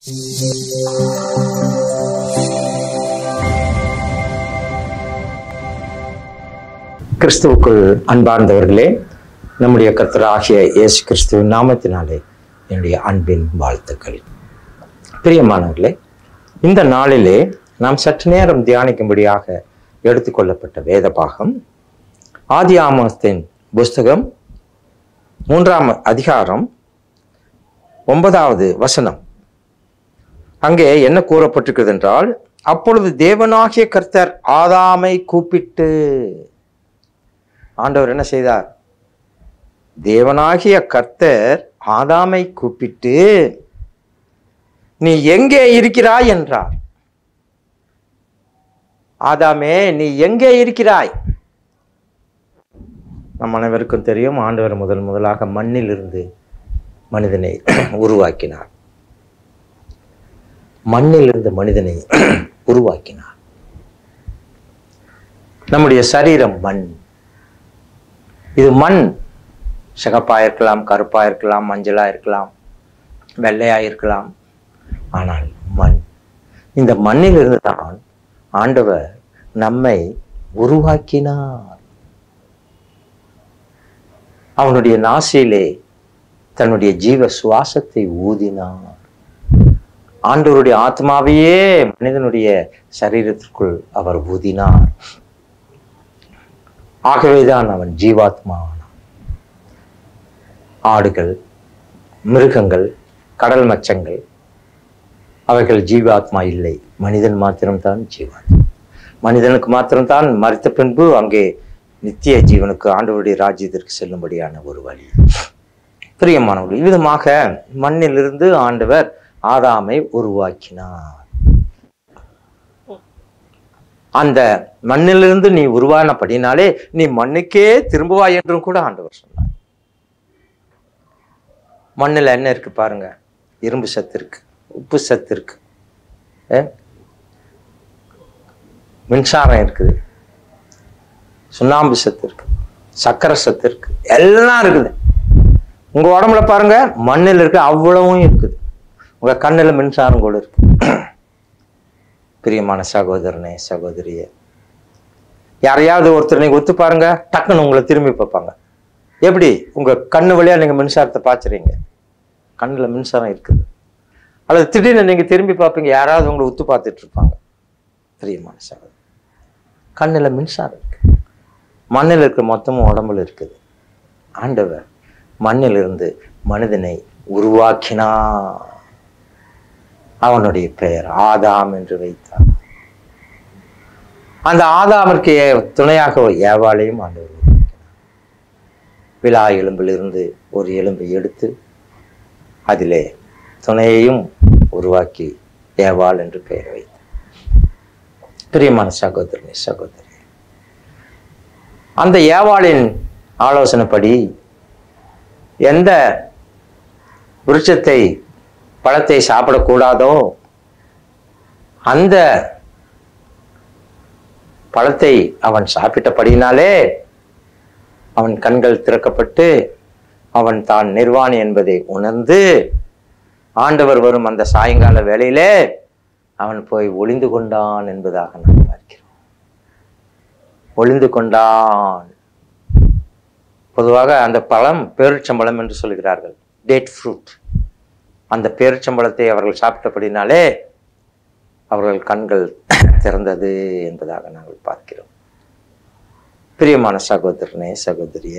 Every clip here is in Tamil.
கிறிஸ்துவுக்குள் அன்பார்ந்தவர்களே நம்முடைய கர்த்தராகிய இயேசு கிறிஸ்துவின் நாமத்தினாலே என்னுடைய அன்பின் வாழ்த்துக்கள் பிரியமானவர்களே இந்த நாளிலே நாம் சற்று நேரம் தியானிக்கும்படியாக எடுத்துக்கொள்ளப்பட்ட வேத பாகம் ஆதி ஆமோஸ்தின் புஸ்தகம் மூன்றாம் அதிகாரம் ஒன்பதாவது வசனம் அங்கே என்ன கூறப்பட்டிருக்கிறது என்றால் அப்பொழுது தேவனாகிய கர்த்தர் ஆதாமை கூப்பிட்டு ஆண்டவர் என்ன செய்தார் தேவனாகிய கர்த்தர் ஆதாமை கூப்பிட்டு நீ எங்கே இருக்கிறாய் என்றார் ஆதாமே நீ எங்கே இருக்கிறாய் நம் அனைவருக்கும் தெரியும் ஆண்டவர் முதல் முதலாக மண்ணில் இருந்து மனிதனை உருவாக்கினார் மண்ணில் இருந்து மனிதனை உருவாக்கினார் நம்முடைய சரீரம் மண் இது மண் சிகப்பா இருக்கலாம் கருப்பா இருக்கலாம் மஞ்சளா இருக்கலாம் வெள்ளையா இருக்கலாம் ஆனால் மண் இந்த மண்ணிலிருந்து தான் ஆண்டவர் நம்மை உருவாக்கினார் அவனுடைய நாசியிலே தன்னுடைய ஜீவ சுவாசத்தை ஊதினார் ஆண்டவருடைய ஆத்மாவையே மனிதனுடைய சரீரத்திற்குள் அவர் ஊதினார் ஆகவேதான் அவன் ஜீவாத்மாவானான் ஆடுகள் மிருகங்கள் கடல் மச்சங்கள் அவைகள் ஜீவாத்மா இல்லை மனிதன் மாத்திரம்தான் ஜீவாத்மா மனிதனுக்கு மாத்திரம்தான் மறித்த பின்பு அங்கே நித்திய ஜீவனுக்கு ஆண்டவருடைய ராஜ்யத்திற்கு செல்லும்படியான ஒரு வழி பிரியமானவர்கள் இவ்விதமாக மண்ணிலிருந்து ஆண்டவர் ஆதாமை உருவாக்கினார் அந்த மண்ணிலிருந்து நீ உருவானபடினாலே நீ மண்ணுக்கே திரும்புவாய் என்றும் கூட ஆண்டவர் சொன்னார் மண்ணில் என்ன இருக்கு பாருங்க இரும்பு சத்து இருக்கு உப்பு சத்து இருக்கு ஏ? மின்சாரம் இருக்குது சுண்ணாம்பு சத்து இருக்கு சக்கரை சத்து இருக்கு எல்லாம் இருக்குது உங்க உடம்புல பாருங்க மண்ணில் இருக்கு அவ்வளவும் இருக்குது உங்க கண்ணுல மின்சாரம் கூட இருக்கு பிரியமான சகோதரனே சகோதரியே யாரையாவது ஒருத்தர் நீங்க ஒத்து பாருங்க டக்குன்னு உங்களை திரும்பி பார்ப்பாங்க எப்படி உங்க கண்ணு வழியா நீங்க மின்சாரத்தை பாய்ச்சுறீங்க கண்ணுல மின்சாரம் இருக்குது அல்லது திடீர்னு நீங்க திரும்பி பார்ப்பீங்க யாராவது உங்களை உத்து பார்த்துட்டு இருப்பாங்க பிரியமான சகோதரன் கண்ணுல மின்சாரம் இருக்கு மண்ணில் இருக்கிற மொத்தமும் உடம்புல இருக்குது ஆண்டவர் மண்ணிலிருந்து மனிதனை உருவாக்கினார் அவனுடைய பெயர் ஆதாம் என்று வைத்தார் அந்த ஆதாமிற்கு ஏ- துணையாக ஒரு ஏவாளையும் ஆண்டவர் உருவாக்கினார் விழா எலும்பிலிருந்து ஒரு எலும்பை எடுத்து அதிலே துணையையும் உருவாக்கி ஏவாள் என்று பெயர் வைத்தார் பிரியமான சகோதரனே சகோதரி அந்த ஏவாளின் ஆலோசனைப்படி எந்த விருட்சத்தை பழத்தை சாப்பிடக்கூடாதோ அந்த பழத்தை அவன் சாப்பிட்டபடியினாலே அவன் கண்கள் திறக்கப்பட்டு அவன் தான் நிர்வாணி என்பதை உணர்ந்து ஆண்டவர் வரும் அந்த சாயங்கால வேளையிலே அவன் போய் ஒளிந்து கொண்டான் என்பதாக நாம் பார்க்கிறோம் ஒளிந்து கொண்டான் பொதுவாக அந்த பழம் பேரிச்சம்பழம் என்று சொல்கிறார்கள் டேட் ஃப்ரூட் அந்த பேரிச்சம்பழத்தை அவர்கள் சாப்பிட்டபடினாலே அவர்கள் கண்கள் திறந்தது என்பதாக நாங்கள் பார்க்கிறோம் பிரியமான சகோதரனே சகோதரியே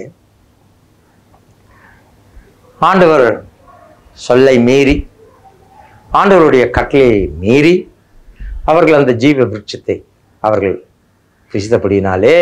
ஆண்டவர் சொல்லை மீறி ஆண்டவருடைய கட்டளையை மீறி அவர்கள் அந்த ஜீவ விருட்சத்தை அவர்கள் புசித்தபடினாலே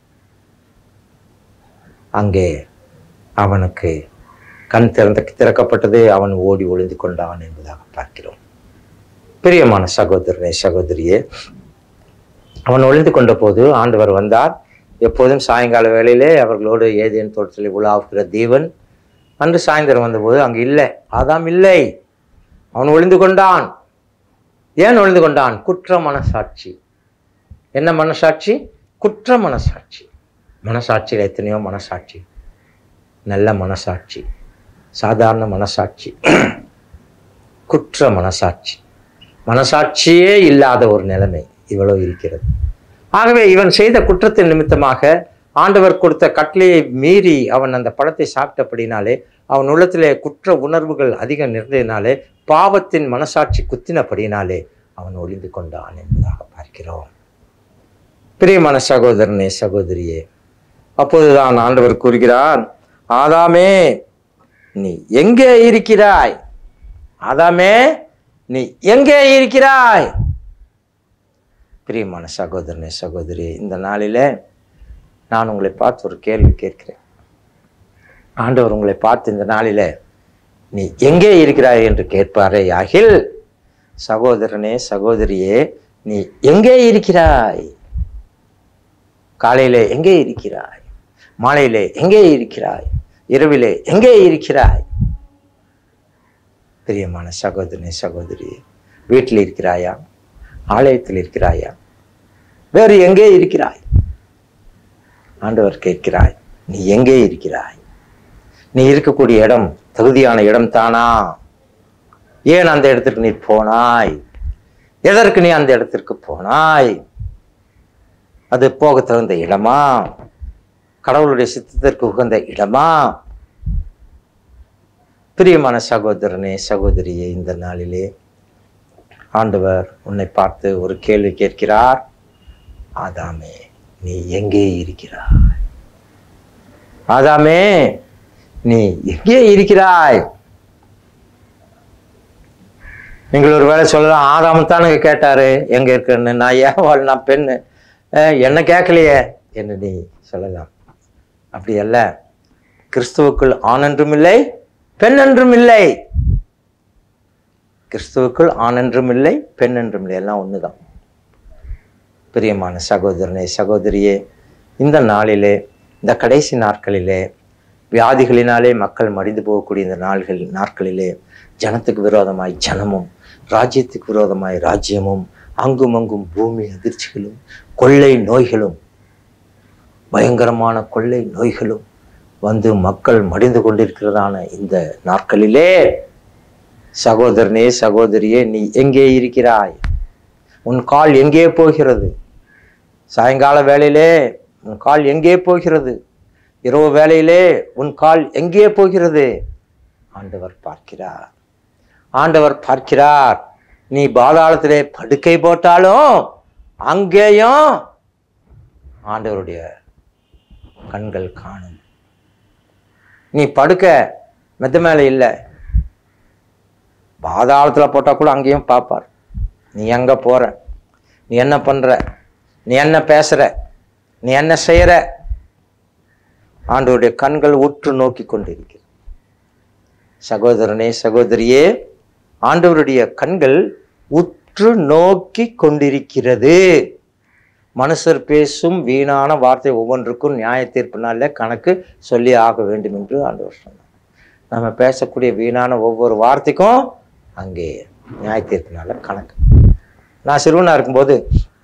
அங்கே அவனுக்கு கண் திறந்த திறக்கப்பட்டது அவன் ஓடி ஒளிந்து கொண்டான் என்பதாக பார்க்கிறோம் பிரியமான சகோதரனே சகோதரியே அவன் ஒளிந்து கொண்ட போது ஆண்டவர் வந்தார் எப்போதும் சாயங்கால வேளையிலே அவர்களோடு ஏதேன் தோட்டத்தில் உலாவுகிற தேவன் அன்று சாயந்தரம் வந்தபோது அங்கு இல்லை ஆதாம் இல்லை அவன் ஒளிந்து கொண்டான் ஏன் ஒளிந்து கொண்டான் குற்ற மனசாட்சி என்ன மனசாட்சி குற்ற மனசாட்சி மனசாட்சியில் எத்தனையோ மனசாட்சி நல்ல மனசாட்சி சாதாரண மனசாட்சி குற்ற மனசாட்சி மனசாட்சியே இல்லாத ஒரு நிலைமை இவ்வளோ இருக்கிறது ஆகவே இவன் செய்த குற்றத்தின் நிமித்தமாக ஆண்டவர் கொடுத்த கட்டளையை மீறி அவன் அந்த பழத்தை சாப்பிட்டபடினாலே அவன் உள்ளத்திலே குற்ற உணர்வுகள் அதிகம் நிறைந்ததினாலே பாவத்தின் மனசாட்சி குத்தினபடினாலே அவன் ஒளிந்து கொண்டான் என்பதாக பார்க்கிறோம் பிரியமான சகோதரனே சகோதரியே அப்போதுதான் ஆண்டவர் கூறுகிறார் ஆதாமே நீ எங்கே இருக்கிறாய் ஆதாமே நீ எங்கே இருக்கிறாய் பிரியமான சகோதரனே சகோதரி இந்த நாளிலே நான் உங்களை பார்த்து ஒரு கேள்வி கேட்கிறேன் ஆண்டவர் உங்களை பார்த்து இந்த நாளிலே நீ எங்கே இருக்கிறாய் என்று கேட்பாரே ஆகில் சகோதரனே சகோதரியே நீ எங்கே இருக்கிறாய் காலையிலே எங்கே இருக்கிறாய் மாலையிலே எங்கே இருக்கிறாய் இரவிலே எங்கே இருக்கிறாய் பிரியமான சகோதரனே சகோதரி வீட்டில் இருக்கிறாயா ஆலயத்தில் இருக்கிறாயா வேறு எங்கே இருக்கிறாய் ஆண்டவர் கேட்கிறாய் நீ எங்கே இருக்கிறாய் நீ இருக்கக்கூடிய இடம் தகுதியான இடம் தானா ஏன் அந்த இடத்திற்கு நீ போனாய் எதற்கு நீ அந்த இடத்திற்கு போனாய் அது போக தகுந்த இடமா கடவுளுடைய சித்தத்திற்கு உகந்த இடமா பிரியமான சகோதரனே சகோதரியே இந்த நாளிலே ஆண்டவர் உன்னை பார்த்து ஒரு கேள்வி கேட்கிறார் ஆதாமே நீ எங்கே இருக்கிறாய் ஆதாமே நீ எங்கே இருக்கிறாய் நீங்கள் ஒரு வேலை சொல்லலாம் ஆதாம் தானுங்க கேட்டாரு எங்க இருக்குன்னு நான் ஏவாள் நான் பெண்ணு அஹ், என்ன கேட்கலையே என்று நீ சொல்லலாம் அப்படி அல்ல கிறிஸ்துவுக்குள் ஆண் என்றும் இல்லை பெண் என்றும் இல்லை கிறிஸ்துவுக்குள் ஆண் என்றும் இல்லை பெண் என்றும் இல்லை எல்லாம் ஒண்ணுதான் பிரியமான சகோதரனே சகோதரியே இந்த நாளிலே இந்த கடைசி நாட்களிலே வியாதிகளினாலே மக்கள் மடிந்து போகக்கூடிய இந்த நாள்கள் நாட்களிலே ஜனத்துக்கு விரோதமாய் ஜனமும் ராஜ்யத்துக்கு விரோதமாய் ராஜ்யமும் அங்கும் அங்கும் பூமி அதிர்ச்சிகளும் கொள்ளை நோய்களும் பயங்கரமான கொள்ளை நோய்களும் வந்து மக்கள் மடிந்து கொண்டிருக்கிறதான இந்த நாட்களிலே சகோதரனே சகோதரியே நீ எங்கே இருக்கிறாய் உன் கால் எங்கே போகிறது சாயங்கால வேளையிலே உன் கால் எங்கே போகிறது இரவு வேளையிலே உன் கால் எங்கே போகிறது ஆண்டவர் பார்க்கிறார் ஆண்டவர் பார்க்கிறார் நீ பாதாளத்திலே படுக்கை போட்டாலும் அங்கேயும் ஆண்டவருடைய கண்கள் காணும் நீ படுக்க மெத்த மேலே இல்லை பாதாளத்துல போட்டா கூட அங்கேயும் பார்ப்பார் நீ எங்க போற நீ என்ன பண்ற நீ என்ன பேசுற நீ என்ன செய்யற ஆண்டவருடைய கண்கள் உற்று நோக்கி கொண்டிருக்கிறது சகோதரனே சகோதரியே ஆண்டவருடைய கண்கள் உற்று நோக்கி கொண்டிருக்கிறது மனுஷர் பேசும் வீணான வார்த்தை ஒவ்வொன்றுக்கும் நியாய தீர்ப்பு நாளில் கணக்கு சொல்லி ஆக வேண்டும் என்று ஆண்டவர் சொன்னார் நம்ம பேசக்கூடிய வீணான ஒவ்வொரு வார்த்தைக்கும் அங்கே நியாய தீர்ப்பு நாளில் கணக்கு நான் சிறுவனா இருக்கும்போது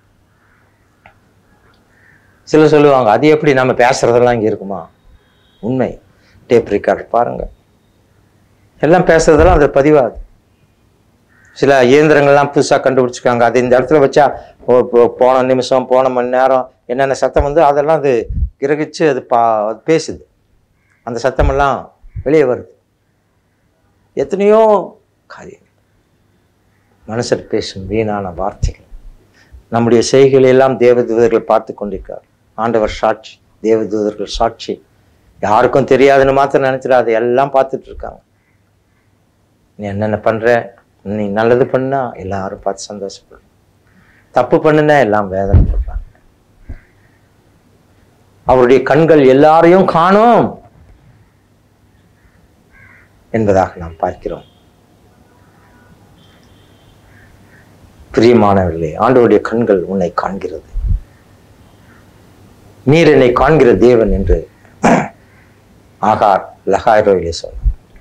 சிலர் சொல்லுவாங்க அது எப்படி நம்ம பேசுறதெல்லாம் இங்கே இருக்குமா உண்மை டேப் ரெக்கார்ட் பாருங்க எல்லாம் பேசுறதெல்லாம் அது பதிவாது சில இயந்திரங்கள்லாம் புதுசாக கண்டுபிடிச்சிருக்காங்க அது இந்த இடத்துல வச்சா ஓ- போ- போன நிமிஷம் போன மணி நேரம் என்னென்ன சத்தம் வந்து அதெல்லாம் அது கிரகிச்சு அது பா அது பேசுது அந்த சத்தமெல்லாம் வெளியே வருது எத்தனையோ காரியங்கள் மனுஷர் பேசும் வீணான வார்த்தைகள் நம்முடைய செய்கைகளை எல்லாம் தேவதூதர்கள் பார்த்து கொண்டிருக்கார் ஆண்டவர் சாட்சி தேவதூதர்கள் சாட்சி யாருக்கும் தெரியாதுன்னு மாத்திரம் நினைச்சிடாது எல்லாம் பார்த்துட்டு இருக்காங்க நீ என்னென்ன பண்ற நீ நல்லது பண்ணா எல்லாரும் பார்த்து சந்தோஷப்படுறாங்க தப்பு பண்ணுனா எல்லாம் வேதனைப்படுறாங்க அவருடைய கண்கள் எல்லாரையும் காணும் என்பதாக நாம் பார்க்கிறோம் பிரியமானவர்களே ஆண்டவருடைய கண்கள் உன்னை காண்கிறது நீர் என்னை காண்கிற தேவன் என்று ஆகார் லகாயிரோவிலே சொன்னார்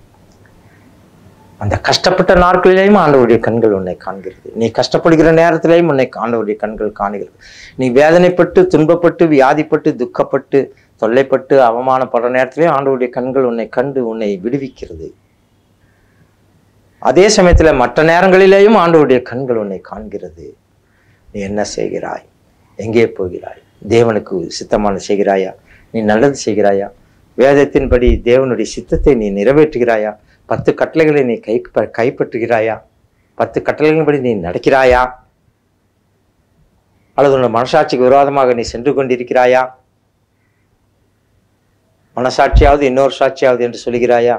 அந்த கஷ்டப்பட்ட நாட்களிலேயும் ஆண்டவருடைய கண்கள் உன்னை காண்கிறது நீ கஷ்டப்படுகிற நேரத்திலேயும் உன்னை ஆண்டவருடைய கண்கள் காணுகிறது நீ வேதனைப்பட்டு துன்பப்பட்டு வியாதிப்பட்டு துக்கப்பட்டு தொல்லைப்பட்டு அவமானப்படுற நேரத்திலேயும் ஆண்டவருடைய கண்கள் உன்னை கண்டு உன்னை விடுவிக்கிறது அதே சமயத்தில் மற்ற நேரங்களிலேயும் ஆண்டவருடைய கண்கள் உன்னை காண்கிறது நீ என்ன செய்கிறாய் எங்கே போகிறாய் தேவனுக்கு சித்தமான செய்கிறாயா நீ நல்லது செய்கிறாயா வேதத்தின்படி தேவனுடைய சித்தத்தை நீ நிறைவேற்றுகிறாயா பத்து கட்டளைகளை நீ கை கைப்பற்றுகிறாயா பத்து கட்டளைகளின்படி நீ நடக்கிறாயா அல்லது உன் மனசாட்சிக்கு விரோதமாக நீ சென்று கொண்டிருக்கிறாயா மனசாட்சியாவது இன்னொரு சாட்சியாவது என்று சொல்கிறாயா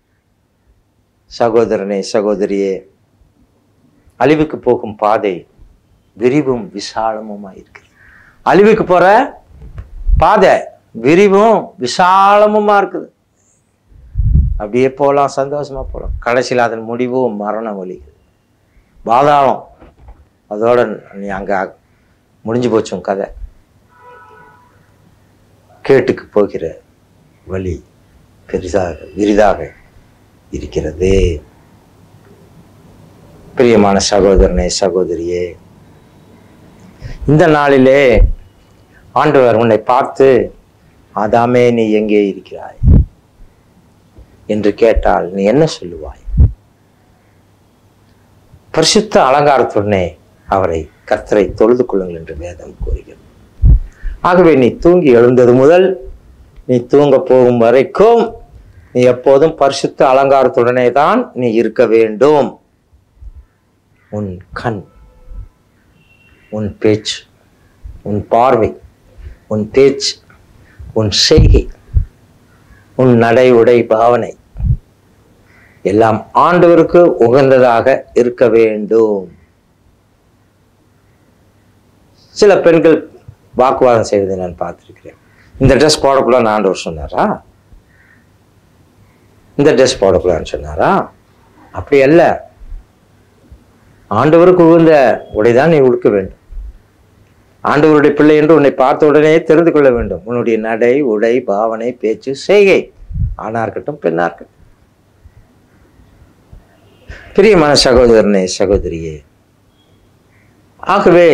சகோதரனே சகோதரியே அழிவுக்கு போகும் பாதை விரிவும் விசாலமுமா இருக்கிறது அழிவுக்கு போற பாதை விரிவும் விசாலமுமா இருக்குது அப்படியே போகலாம் சந்தோஷமா போகலாம் கடைசியில் அதன் முடிவும் மரண வழிகள் பாதாளம் அதோட நீ அங்க முடிஞ்சு போச்சு உன் கதை கேட்டுக்கு போகிற வழி பெரிதாக விரிதாக இருக்கிறது பிரியமான சகோதரனே சகோதரியே இந்த நாளிலே ஆண்டவர் உன்னை பார்த்து ஆதாமே நீ எங்கே இருக்கிறாய் என்று கேட்டால் நீ என்ன சொல்லுவாய் பரிசுத்த அலங்காரத்துடனே அவரை கர்த்தரை தொழுது கொள்ளுங்கள் என்று வேதம் கூறுகிறது ஆகவே நீ தூங்கி எழுந்தது முதல் நீ தூங்க போகும் வரைக்கும் நீ எப்போதும் பரிசுத்த அலங்காரத்துடனே தான் நீ இருக்க வேண்டும் உன் கண் உன் பேச்சு உன் பார்வை உன் பேச்சு உன் செய்கை உன் நடை உடை பாவனை எல்லாம் ஆண்டவருக்கு உகந்ததாக இருக்க வேண்டும் சில பெண்கள் வாக்குவாதம் செய்வதை நான் பார்த்திருக்கிறேன் இந்த ட்ரெஸ் போடக்கூடாதுன்னு ஆண்டவர் சொன்னாரா இந்த ட்ரெஸ் போடக்கூடாதுன்னு சொன்னாரா அப்படி அல்ல ஆண்டவருக்கு உகந்த உடைதான் நீ உடுக்க வேண்டும் ஆண்டவருடைய பிள்ளை என்று உன்னை பார்த்த உடனே தெரிந்து கொள்ள வேண்டும் உன்னுடைய நடை உடை பாவனை பேச்சு செய்கை ஆணா இருக்கட்டும் பெண்ணா இருக்கட்டும் பிரியமான சகோதரனே சகோதரியே ஆகவே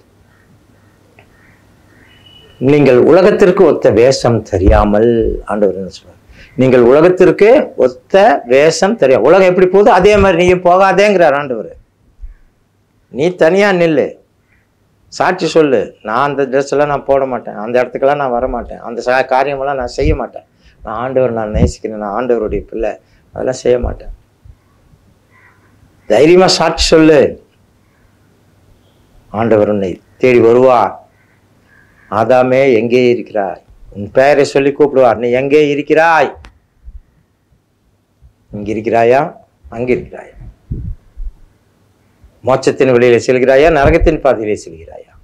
நீங்கள் உலகத்திற்கு ஒத்த வேஷம் தெரியாமல் ஆண்டவர் என்ன சொல்றார் நீங்கள் உலகத்திற்கு ஒத்த வேஷம் தெரியும் உலகம் எப்படி போகுது அதே மாதிரி நீயும் போகாதேங்கிறார் ஆண்டவர் நீ தனியா நில்லு சாட்சி சொல்லு நான் அந்த ட்ரெஸ் எல்லாம் நான் போட மாட்டேன் அந்த இடத்துக்கெல்லாம் நான் வர மாட்டேன் அந்த சா காரியமெல்லாம் நான் செய்ய மாட்டேன் நான் ஆண்டவர் நான் நேசிக்கிறேன் நான் ஆண்டவருடைய பிள்ளை அதெல்லாம் செய்ய மாட்டேன் தைரியமா சாட்சி சொல்லு ஆண்டவர் உன்னை தேடி வருவார் ஆதாமே எங்கே இருக்கிறாய் உன் பெயரை சொல்லி கூப்பிடுவார் நீ எங்கே இருக்கிறாய் இங்க இருக்கிறாயா அங்க இருக்கிறாயா மோட்சத்தின் வழியிலே செல்கிறாயா நரகத்தின் பாதையிலே செல்கிறாயா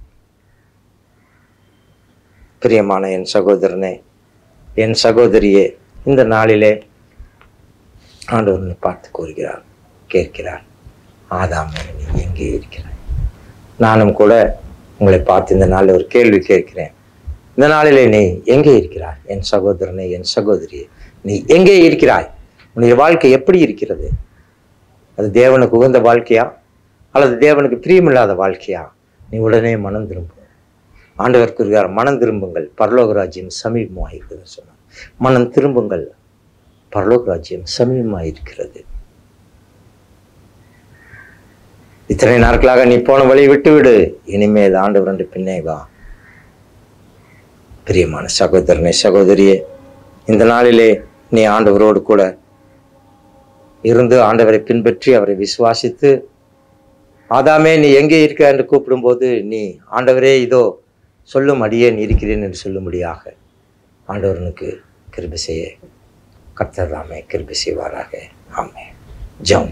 பிரியமான என் சகோதரனே என் சகோதரியே இந்த நாளிலே ஆண்டவரனை பார்த்து கூறுகிறார் கேட்கிறார் ஆதாமே நீ எங்கே இருக்கிறாய் நானும் கூட உங்களை பார்த்து இந்த நாளில் ஒரு கேள்வி கேட்கிறேன் இந்த நாளிலே நீ எங்கே இருக்கிறாய் என் சகோதரனே என் சகோதரியே நீ எங்கே இருக்கிறாய் உன்னுடைய வாழ்க்கை எப்படி இருக்கிறது அது தேவனுக்கு உகந்த வாழ்க்கையா அல்லது தேவனுக்கு பிரியமில்லாத வாழ்க்கையா நீ உடனே மனம் திரும்பு ஆண்டவர் கூறுகிறார் மனம் திரும்புங்கள் பரலோக ராஜ்யம் சமீபமாக இருக்கிறது சொன்னார் மனம் திரும்புங்கள் பரலோக ராஜ்யம் சமீபமாக இருக்கிறது இத்தனை நாட்களாக நீ போன வழி விட்டு விடு இனிமேல் ஆண்டவர் என்று பின்னே வா பிரியமான சகோதரனே சகோதரியே இந்த நாளிலே நீ ஆண்டவரோடு கூட இருந்து ஆண்டவரை பின்பற்றி அவரை விசுவாசித்து ஆதாமே நீ எங்கே இருக்க என்று கூப்பிடும்போது நீ ஆண்டவரே இதோ சொல்லும் அடியேன் இருக்கிறேன் என்று சொல்லும்படியாக ஆண்டவரனுக்கு கிருபை செய்ய கர்த்தர் தாமே கிருபை செய்வாராக ஆமே ஜம்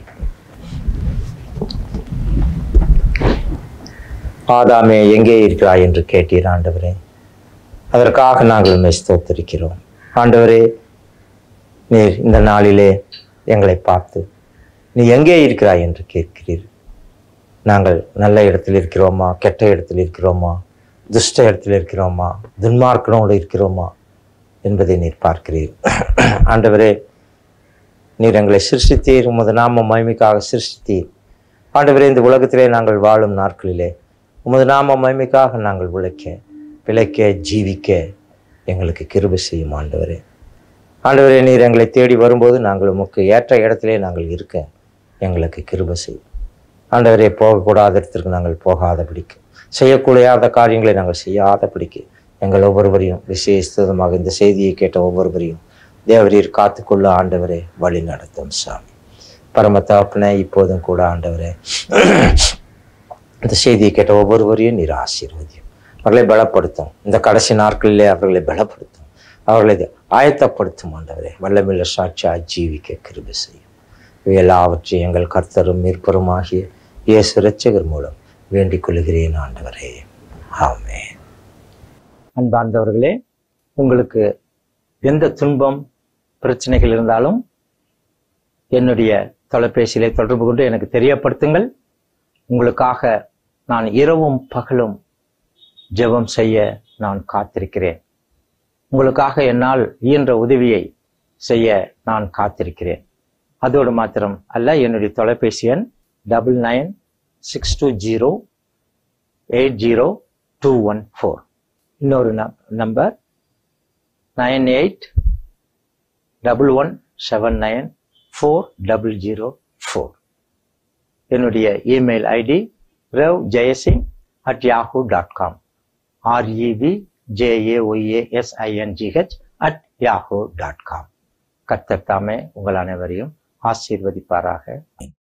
ஆதாமே எங்கே இருக்கிறாய் என்று கேட்டீர் ஆண்டவரே அதற்காக நாங்கள் உண்மை ஸ்தோத்தரிக்கிறோம் ஆண்டவரே நீர் இந்த நாளிலே எங்களை பார்த்து நீ எங்கே இருக்கிறாய் என்று கேட்கிறீர் நாங்கள் நல்ல இடத்தில் இருக்கிறோமா கெட்ட இடத்தில் இருக்கிறோமா துஷ்ட இடத்தில் இருக்கிறோமா துன்மார்க்கனோடு இருக்கிறோமா என்பதை நீர் பார்க்கிறீர் ஆண்டவரே நீர் எங்களை சிருஷ்டித்தீர் உமது நாம மகிமைக்காக சிருஷ்டித்தீர் ஆண்டவரே இந்த உலகத்திலே நாங்கள் வாழும் நாட்களிலே உமது நாம மகிமைக்காக நாங்கள் உழைக்க பிழைக்க ஜீவிக்க எங்களுக்கு கிருபை செய்யும் ஆண்டவரே ஆண்டவரே நீர் எங்களை தேடி வரும்போது நாங்கள் உமக்கு ஏற்ற இடத்திலே நாங்கள் இருக்க எங்களுக்கு கிருபை செய்யும் ஆண்டவரே போகக்கூடாத இடத்திற்கு நாங்கள் போகாதபடிக்கு செய்யக்கூடாத காரியங்களை நாங்கள் செய்யாதபடிக்கு எங்கள் ஒவ்வொருவரையும் விசேஷமாக இந்த செய்தியை கேட்ட ஒவ்வொருவரையும் தேவரீர் காத்துக்கொள்ள ஆண்டவரே வழி நடத்தும் சாமி பரம தகப்பனே இப்போதும் கூட ஆண்டவரே இந்த செய்தியை கேட்ட ஒவ்வொருவரையும் நீர் ஆசீர்வதியும் அவர்களை பலப்படுத்தும் இந்த கடைசி நாட்களிலே அவர்களை பலப்படுத்தும் அவர்களை ஆயத்தப்படுத்தும் ஆண்டவரே வல்லமில்ல சாட்சியாக ஜீவிக்க கிருபை செய்யும் இவை எல்லாவற்றையும் எங்கள் கர்த்தரும் மீட்பருமாகிய இயேசு ரட்சகர் மூலம் வேண்டிக் கொள்கிறேன் ஆண்டவரே ஆமே அன்பார்ந்தவர்களே உங்களுக்கு எந்த துன்பம் பிரச்சனைகள் இருந்தாலும் என்னுடைய தொலைபேசியிலே தொடர்பு கொண்டு எனக்கு தெரியப்படுத்துங்கள் உங்களுக்காக நான் இரவும் பகலும் ஜெபம் செய்ய நான் காத்திருக்கிறேன் உங்களுக்காக என்னால் இயன்ற உதவியை செய்ய நான் காத்திருக்கிறேன் அதோடு மாத்திரம் அல்ல என்னுடைய தொலைபேசி எண் double nine six two zero eight zero two one four இன்னொரு number nine eight double one seven nine four double zero four என்னுடைய email ID ரவ் Jayasingh at Yahoo dot com REP JAYASINGH at Yahoo dot com கர்த்தர் தாமே உங்கள் அனைவரையும் ஆசீர்வதிப்பாராக